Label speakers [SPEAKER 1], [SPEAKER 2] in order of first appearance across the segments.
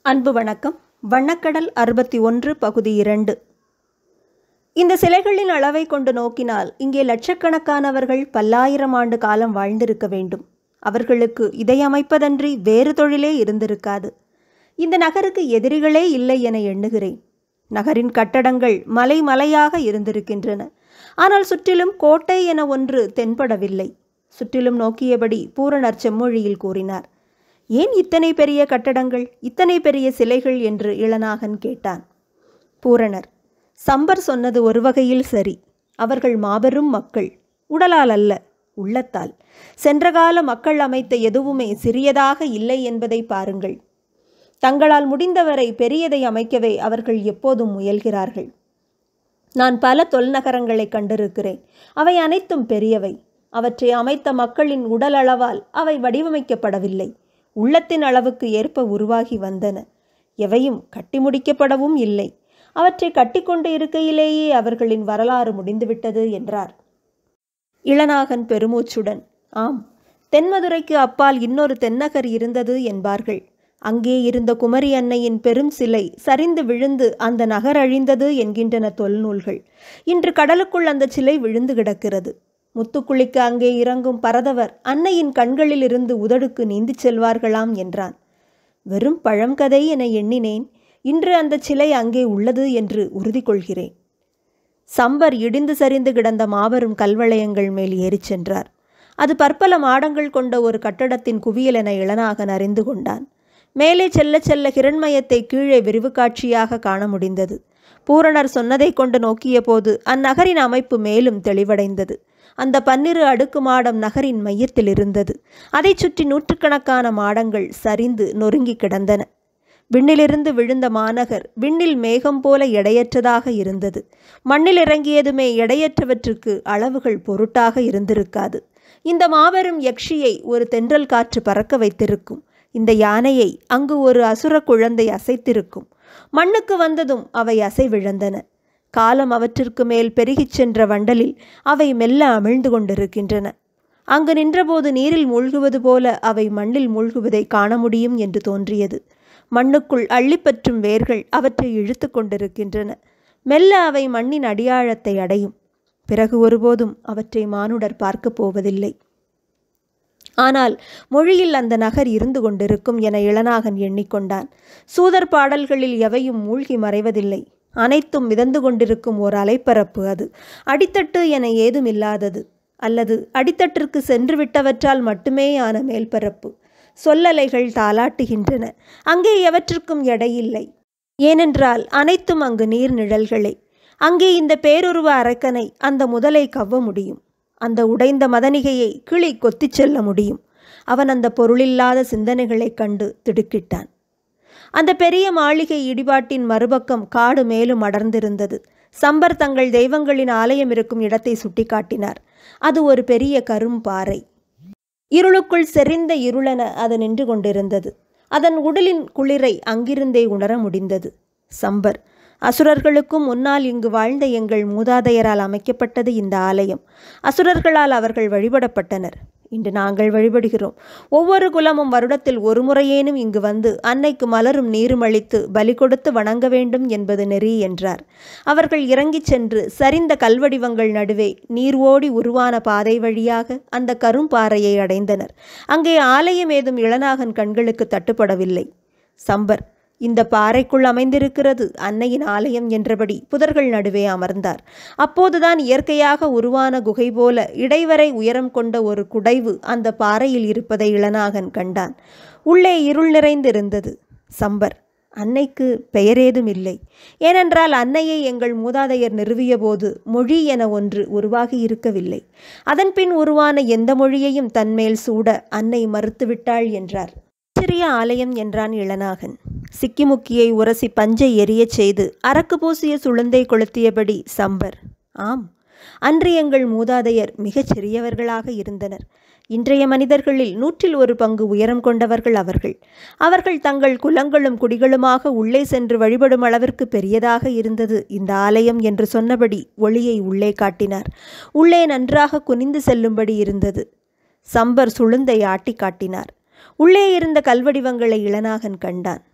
[SPEAKER 1] அன்பு வணக்கம் வண்ணக்கடல் அறுபத்தி ஒன்று பகுதி இரண்டு இந்த சிலைகளின் அளவை கொண்டு நோக்கினால் இங்கே லட்சக்கணக்கானவர்கள் பல்லாயிரம் ஆண்டு காலம் வாழ்ந்திருக்க வேண்டும் அவர்களுக்கு இதை அமைப்பதன்றி வேறு தொழிலே இருந்திருக்காது இந்த நகருக்கு எதிரிகளே இல்லை என எண்ணுகிறேன் நகரின் கட்டடங்கள் மலை மலையாக இருந்திருக்கின்றன ஆனால் சுற்றிலும் கோட்டை என ஒன்று தென்படவில்லை சுற்றிலும் நோக்கியபடி பூரணர் செம்மொழியில் கூறினார் ஏன் இத்தனை பெரிய கட்டடங்கள் இத்தனை பெரிய சிலைகள் என்று இளநாகன் கேட்டான் பூரணர் சம்பர் சொன்னது ஒரு வகையில் சரி அவர்கள் மாபெரும் மக்கள் உடலால் அல்ல உள்ளத்தால் சென்றகால மக்கள் அமைத்த எதுவுமே சிறியதாக இல்லை என்பதை பாருங்கள் தங்களால் முடிந்தவரை பெரியதை அமைக்கவே அவர்கள் எப்போதும் முயல்கிறார்கள் நான் பல தொல்நகரங்களை கண்டிருக்கிறேன் அவை அனைத்தும் பெரியவை அவற்றை அமைத்த மக்களின் உடல் அளவால் அவை வடிவமைக்கப்படவில்லை உள்ளத்தின் அளவுக்கு ஏற்ப உருவாகி வந்தன எவையும் கட்டி முடிக்கப்படவும் இல்லை அவற்றை கட்டிக்கொண்டு இருக்கையிலேயே அவர்களின் வரலாறு முடிந்துவிட்டது என்றார் இளநாகன் பெருமூச்சுடன் ஆம் தென்மதுரைக்கு அப்பால் இன்னொரு தென்னகர் இருந்தது என்பார்கள் அங்கே இருந்த குமரி அன்னையின் பெரும் சிலை சரிந்து விழுந்து அந்த நகர் அழிந்தது என்கின்றன தொல்நூல்கள் இன்று கடலுக்குள் அந்த சிலை விழுந்து கிடக்கிறது முத்துக்குளிக்கு அங்கே இறங்கும் பரதவர் அன்னையின் கண்களில் இருந்து உதடுக்கு நீந்திச் செல்வார்களாம் என்றான் வெறும் பழங்கதை என எண்ணினேன் இன்று அந்த சிலை அங்கே உள்ளது என்று உறுதி கொள்கிறேன் சம்பர் இடிந்து சரிந்து கிடந்த மாபெரும் கல்வளையங்கள் மேல் ஏறிச் சென்றார் அது பற்பல மாடங்கள் கொண்ட ஒரு கட்டடத்தின் குவியல் என இளநாகன் அறிந்து கொண்டான் மேலே செல்ல செல்ல ஹிரண்மயத்தை கீழே விரிவு காட்சியாக காண முடிந்தது பூரணர் சொன்னதை கொண்டு நோக்கிய போது அந்நகரின் அமைப்பு மேலும் தெளிவடைந்தது அந்த பன்னிரு அடுக்கு மாடம் நகரின் மையத்தில் இருந்தது அதைச் சுற்றி நூற்றுக்கணக்கான மாடங்கள் சரிந்து நொறுங்கி கிடந்தன விண்ணிலிருந்து விழுந்த மாநகர் விண்ணில் மேகம் போல எடையற்றதாக இருந்தது மண்ணில் இறங்கியதுமே எடையற்றவற்றுக்கு அளவுகள் பொருட்டாக இருந்திருக்காது இந்த மாபெரும் யக்ஷியை ஒரு தென்றல் காற்று பறக்க வைத்திருக்கும் இந்த யானையை அங்கு ஒரு அசுர குழந்தை அசைத்திருக்கும் மண்ணுக்கு வந்ததும் அவை அசைவிழந்தன காலம் அவற்றிற்கு மேல் பெருகிச் சென்ற வண்டலில் அவை மெல்ல அமிழ்ந்து கொண்டிருக்கின்றன அங்கு நின்றபோது நீரில் மூழ்குவது போல அவை மண்ணில் மூழ்குவதை காண முடியும் என்று தோன்றியது மண்ணுக்குள் அள்ளிப்பற்றும் வேர்கள் அவற்றை இழுத்து கொண்டிருக்கின்றன மெல்ல அவை மண்ணின் அடியாழத்தை அடையும் பிறகு ஒருபோதும் அவற்றை மானுடர் பார்க்கப் போவதில்லை ஆனால் மொழியில் அந்த நகர் இருந்து கொண்டிருக்கும் என இளநாகன் எண்ணிக்கொண்டான் சூதர் பாடல்களில் எவையும் மூழ்கி மறைவதில்லை அனைத்தும் மிதந்து கொண்டிருக்கும் ஓர் அலைப்பரப்பு அது அடித்தட்டு என ஏதும் இல்லாதது அல்லது அடித்தட்டிற்கு சென்று விட்டவற்றால் மட்டுமே ஆன மேல்பரப்பு சொல்லலைகள் தாளாட்டுகின்றன அங்கே எவற்றுக்கும் எடையில்லை ஏனென்றால் அனைத்தும் அங்கு நீர் நிழல்களே அங்கே இந்த பேருருவ அரக்கனை அந்த முதலை கவ்வ முடியும் அந்த உடைந்த மதனிகையை கிளி கொத்திச் செல்ல முடியும் அவன் அந்த பொருளில்லாத சிந்தனைகளைக் கண்டு திடுக்கிட்டான் அந்த பெரிய மாளிகை இடிபாட்டின் மறுபக்கம் காடு மேலும் அடர்ந்திருந்தது சம்பர் தங்கள் தெய்வங்களின் ஆலயம் இருக்கும் இடத்தை சுட்டிக்காட்டினார் அது ஒரு பெரிய கரும்பாறை இருளுக்குள் செறிந்த இருளென அது நின்று கொண்டிருந்தது அதன் உடலின் குளிரை அங்கிருந்தே உணர முடிந்தது சம்பர் அசுரர்களுக்கும் முன்னால் இங்கு வாழ்ந்த எங்கள் மூதாதையரால் அமைக்கப்பட்டது இந்த ஆலயம் அசுரர்களால் அவர்கள் வழிபடப்பட்டனர் இன்று நாங்கள் வழிபடுகிறோம் ஒவ்வொரு குலமும் வருடத்தில் ஒரு முறையேனும் இங்கு வந்து அன்னைக்கு மலரும் நீரும் அளித்து பலி கொடுத்து வணங்க வேண்டும் என்பது நெறி என்றார் அவர்கள் இறங்கிச் சென்று சரிந்த கல்வடிவங்கள் நடுவே நீர் ஓடி உருவான பாதை வழியாக அந்த கரும்பாறையை அடைந்தனர் அங்கே ஆலயம் ஏதும் இளநாகன் கண்களுக்கு தட்டுப்படவில்லை சம்பர் இந்த பாறைக்குள் அமைந்திருக்கிறது அன்னையின் ஆலயம் என்றபடி புதர்கள் நடுவே அமர்ந்தார் அப்போதுதான் இயற்கையாக உருவான குகை போல இடைவரை உயரம் கொண்ட ஒரு குடைவு அந்த பாறையில் இருப்பதை இளநாகன் கண்டான் உள்ளே இருள் நிறைந்திருந்தது சம்பர் அன்னைக்கு பெயரேதும் இல்லை ஏனென்றால் அன்னையை எங்கள் மூதாதையர் நிறுவிய போது மொழி என ஒன்று உருவாகி இருக்கவில்லை அதன்பின் உருவான எந்த மொழியையும் தன்மேல் சூட அன்னை மறுத்துவிட்டாள் என்றார் சிறிய ஆலயம் என்றான் இளநாகன் சிக்கிமுக்கியை உரசி பஞ்சை எரியச் செய்து அரக்கு பூசிய சுளுந்தை கொளுத்தியபடி சம்பர் ஆம் அன்று எங்கள் மூதாதையர் மிகச் சிறியவர்களாக இருந்தனர் இன்றைய மனிதர்களில் நூற்றில் ஒரு பங்கு உயரம் கொண்டவர்கள் அவர்கள் அவர்கள் தங்கள் குலங்களும் குடிகளுமாக உள்ளே சென்று வழிபடும் அளவிற்கு பெரியதாக இருந்தது இந்த ஆலயம் என்று சொன்னபடி ஒளியை உள்ளே காட்டினார் உள்ளே நன்றாக குனிந்து செல்லும்படி இருந்தது சம்பர் சுளுந்தை ஆட்டி காட்டினார் உள்ளே இருந்த கல்வடிவங்களை இளநாகன் கண்டான்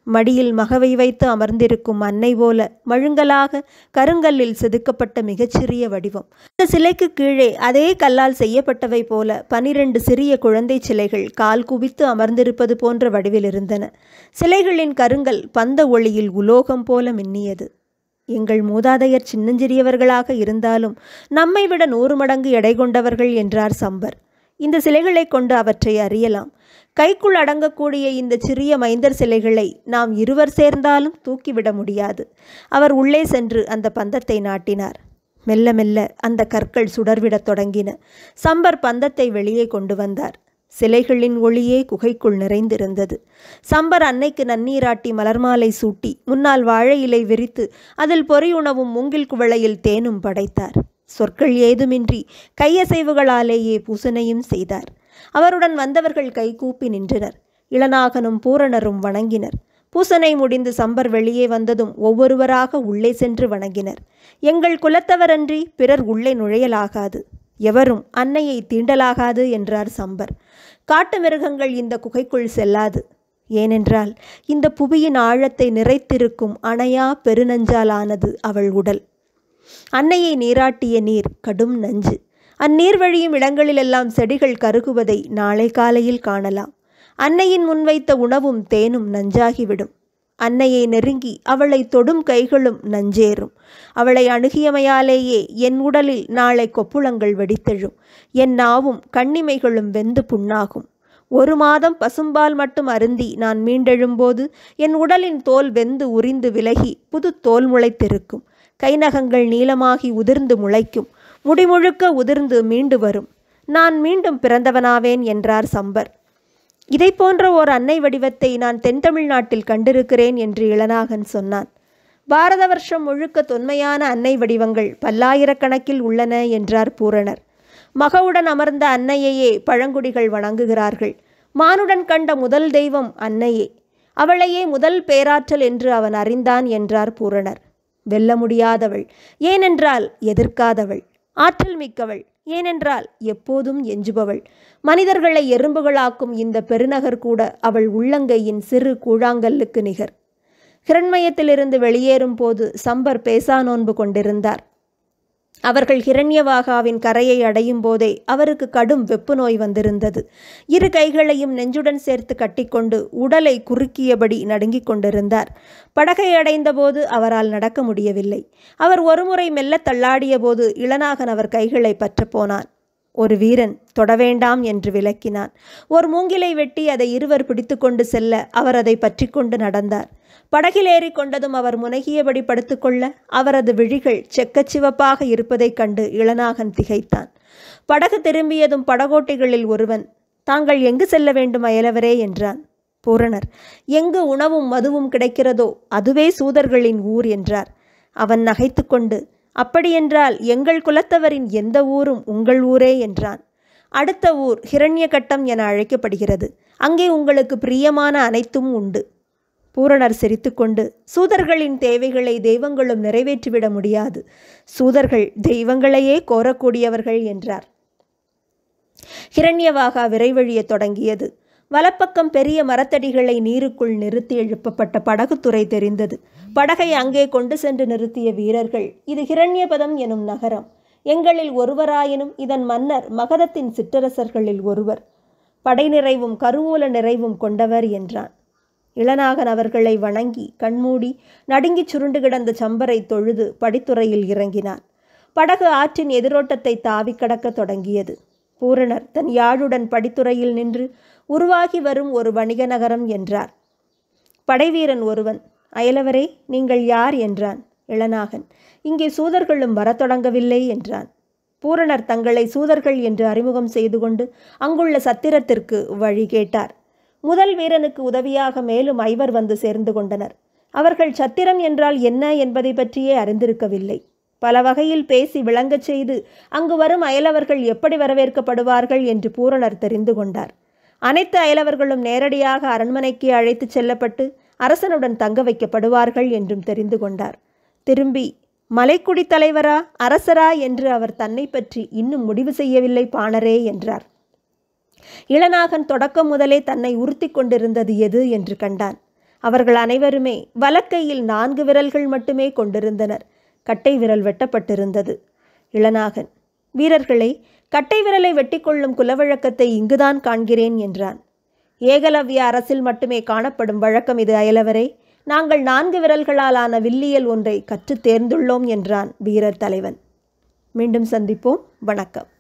[SPEAKER 1] மடியில் மகவை வைத்து அமர்ந்திருக்கும் அன்னை போல மழுங்கலாக கருங்கல்லில் செதுக்கப்பட்ட மிகச்சிறிய வடிவம் இந்த சிலைக்கு கீழே அதே கல்லால் செய்யப்பட்டவை போல பனிரெண்டு சிறிய குழந்தை சிலைகள் கால் குவித்து அமர்ந்திருப்பது போன்ற வடிவில் இருந்தன சிலைகளின் கருங்கல் பந்த ஒளியில் உலோகம் போல மின்னியது எங்கள் மூதாதையர் சின்னஞ்சிறியவர்களாக இருந்தாலும் நம்மை விட நூறு மடங்கு எடை கொண்டவர்கள் என்றார் சம்பர் இந்த சிலைகளை கொண்டு அவற்றை அறியலாம் கைக்குள் அடங்கக்கூடிய இந்த சிறிய மைந்தர் சிலைகளை நாம் இருவர் சேர்ந்தாலும் தூக்கிவிட முடியாது அவர் உள்ளே சென்று அந்த பந்தத்தை நாட்டினார் மெல்ல மெல்ல அந்த கற்கள் சுடர்விடத் தொடங்கின சம்பர் பந்தத்தை வெளியே கொண்டு வந்தார் சிலைகளின் ஒளியே குகைக்குள் நிறைந்திருந்தது சம்பர் அன்னைக்கு நன்னீராட்டி மலர்மாலை சூட்டி முன்னால் வாழை இலை விரித்து அதில் பொறியுணவும் மூங்கில் குவளையில் தேனும் படைத்தார் சொற்கள் ஏதுமின்றி கையசைவுகளாலேயே பூசனையும் செய்தார் அவருடன் வந்தவர்கள் கைகூப்பி நின்றனர் இளநாகனும் பூரணரும் வணங்கினர் பூசனை முடிந்து சம்பர் வெளியே வந்ததும் ஒவ்வொருவராக உள்ளே சென்று வணங்கினர் எங்கள் குலத்தவரன்றி பிறர் உள்ளே நுழையலாகாது எவரும் அன்னையை தீண்டலாகாது என்றார் சம்பர் காட்டு மிருகங்கள் இந்த குகைக்குள் செல்லாது ஏனென்றால் இந்த புவியின் ஆழத்தை நிறைத்திருக்கும் அணையா பெருநஞ்சாலானது அவள் உடல் அன்னையை நீராட்டிய நீர் கடும் நஞ்சு அந்நீர் வழியும் இடங்களிலெல்லாம் செடிகள் கருகுவதை நாளை காலையில் காணலாம் அன்னையின் முன்வைத்த உணவும் தேனும் நஞ்சாகிவிடும் அன்னையை நெருங்கி அவளை தொடும் கைகளும் நஞ்சேறும் அவளை அணுகியமையாலேயே என் உடலில் நாளை கொப்புளங்கள் வெடித்தெழும் என் நாவும் கண்ணிமைகளும் வெந்து புண்ணாகும் ஒரு மாதம் பசும்பால் மட்டும் அருந்தி நான் மீண்டெழும்போது என் உடலின் தோல் வெந்து உரிந்து விலகி புது தோல் முளைத்திருக்கும் கைநகங்கள் நீளமாகி உதிர்ந்து முளைக்கும் முடிமுழுக்க உதிர்ந்து மீண்டு வரும் நான் மீண்டும் பிறந்தவனாவேன் என்றார் சம்பர் இதை போன்ற ஓர் அன்னை வடிவத்தை நான் தென் தமிழ்நாட்டில் கண்டிருக்கிறேன் என்று இளநாகன் சொன்னான் பாரத வருஷம் முழுக்க தொன்மையான அன்னை வடிவங்கள் பல்லாயிரக்கணக்கில் உள்ளன என்றார் பூரணர் மகவுடன் அமர்ந்த அன்னையையே பழங்குடிகள் வணங்குகிறார்கள் மானுடன் கண்ட முதல் தெய்வம் அன்னையே அவளையே முதல் பேராற்றல் என்று அவன் அறிந்தான் என்றார் பூரணர் வெல்ல முடியாதவள் ஏனென்றால் எதிர்க்காதவள் ஆற்றல் மிக்கவள் ஏனென்றால் எப்போதும் எஞ்சுபவள் மனிதர்களை எறும்புகளாக்கும் இந்த பெருநகர் கூட அவள் உள்ளங்கையின் சிறு கூழாங்கல்லுக்கு நிகர் ஹிரண்மயத்திலிருந்து வெளியேறும் போது சம்பர் பேசா நோன்பு கொண்டிருந்தார் அவர்கள் ஹிரண்யவாகாவின் கரையை அடையும் போதே அவருக்கு கடும் வெப்பு நோய் வந்திருந்தது இரு கைகளையும் நெஞ்சுடன் சேர்த்து கட்டிக்கொண்டு உடலை குறுக்கியபடி நடுங்கிக் கொண்டிருந்தார் படகை அடைந்தபோது அவரால் நடக்க முடியவில்லை அவர் ஒருமுறை மெல்ல தள்ளாடிய போது இளநாகன் அவர் கைகளை பற்றப் போனான் ஒரு வீரன் தொட வேண்டாம் என்று விளக்கினான் ஒரு மூங்கிலை வெட்டி அதை இருவர் பிடித்துக்கொண்டு செல்ல அவர் அதை பற்றி கொண்டு நடந்தார் படகில் ஏறி கொண்டதும் அவர் முனகியபடி படுத்துக்கொள்ள அவரது விழிகள் செக்கச்சிவப்பாக இருப்பதைக் கண்டு இளநாகன் திகைத்தான் படகு திரும்பியதும் படகோட்டிகளில் ஒருவன் தாங்கள் எங்கு செல்ல வேண்டும் அயலவரே என்றான் பூரணர் எங்கு உணவும் மதுவும் கிடைக்கிறதோ அதுவே சூதர்களின் ஊர் என்றார் அவன் நகைத்துக்கொண்டு அப்படியென்றால் எங்கள் குலத்தவரின் எந்த ஊரும் உங்கள் ஊரே என்றான் அடுத்த ஊர் ஹிரண்யகட்டம் என அழைக்கப்படுகிறது அங்கே உங்களுக்கு பிரியமான அனைத்தும் உண்டு பூரணர் சிரித்துக்கொண்டு சூதர்களின் தேவைகளை தெய்வங்களும் நிறைவேற்றிவிட முடியாது சூதர்கள் தெய்வங்களையே கோரக்கூடியவர்கள் என்றார் ஹிரண்யவாகா விரைவழியத் தொடங்கியது வலப்பக்கம் பெரிய மரத்தடிகளை நீருக்குள் நிறுத்தி எழுப்பப்பட்ட படகுத்துறை தெரிந்தது படகை அங்கே கொண்டு சென்று நிறுத்திய வீரர்கள் இது ஹிரண்யபதம் எனும் நகரம் எங்களில் ஒருவராயினும் இதன் மன்னர் மகதத்தின் சிற்றரசர்களில் ஒருவர் படை நிறைவும் கருவூல நிறைவும் கொண்டவர் என்றான் இளநாகன் அவர்களை வணங்கி கண்மூடி நடுங்கிச் சுருண்டு கிடந்த சம்பரை தொழுது படித்துறையில் இறங்கினான் படகு ஆற்றின் எதிரோட்டத்தை தாவி கடக்கத் தொடங்கியது பூரணர் தன் யாழுடன் படித்துறையில் நின்று உருவாகி வரும் ஒரு வணிக நகரம் என்றார் படைவீரன் ஒருவன் அயலவரே நீங்கள் யார் என்றான் இளநாகன் இங்கே சூதர்களும் வரத் தொடங்கவில்லை என்றான் பூரணர் தங்களை சூதர்கள் என்று அறிமுகம் செய்து கொண்டு அங்குள்ள சத்திரத்திற்கு வழி கேட்டார் முதல் வீரனுக்கு உதவியாக மேலும் ஐவர் வந்து சேர்ந்து கொண்டனர் அவர்கள் சத்திரம் என்றால் என்ன என்பதை பற்றியே அறிந்திருக்கவில்லை பல வகையில் பேசி விளங்கச் செய்து அங்கு வரும் அயலவர்கள் எப்படி வரவேற்கப்படுவார்கள் என்று பூரணர் தெரிந்து கொண்டார் அனைத்து அயலவர்களும் நேரடியாக அரண்மனைக்கு அழைத்துச் செல்லப்பட்டு அரசனுடன் தங்க வைக்கப்படுவார்கள் என்றும் தெரிந்து கொண்டார் திரும்பி மலைக்குடி தலைவரா அரசரா என்று அவர் தன்னை பற்றி இன்னும் முடிவு செய்யவில்லை பாணரே என்றார் இளநாகன் தொடக்கம் முதலே தன்னை உறுத்தி கொண்டிருந்தது எது என்று கண்டான் அவர்கள் அனைவருமே வலக்கையில் நான்கு விரல்கள் மட்டுமே கொண்டிருந்தனர் கட்டை விரல் வெட்டப்பட்டிருந்தது இளநாகன் வீரர்களை கட்டை விரலை வெட்டிக்கொள்ளும் குலவழக்கத்தை இங்குதான் காண்கிறேன் என்றான் ஏகலவ்ய அரசில் மட்டுமே காணப்படும் வழக்கம் இது அயலவரே நாங்கள் நான்கு விரல்களாலான வில்லியல் ஒன்றை கற்றுத் தேர்ந்துள்ளோம் என்றான் வீரர் தலைவன் மீண்டும் சந்திப்போம் வணக்கம்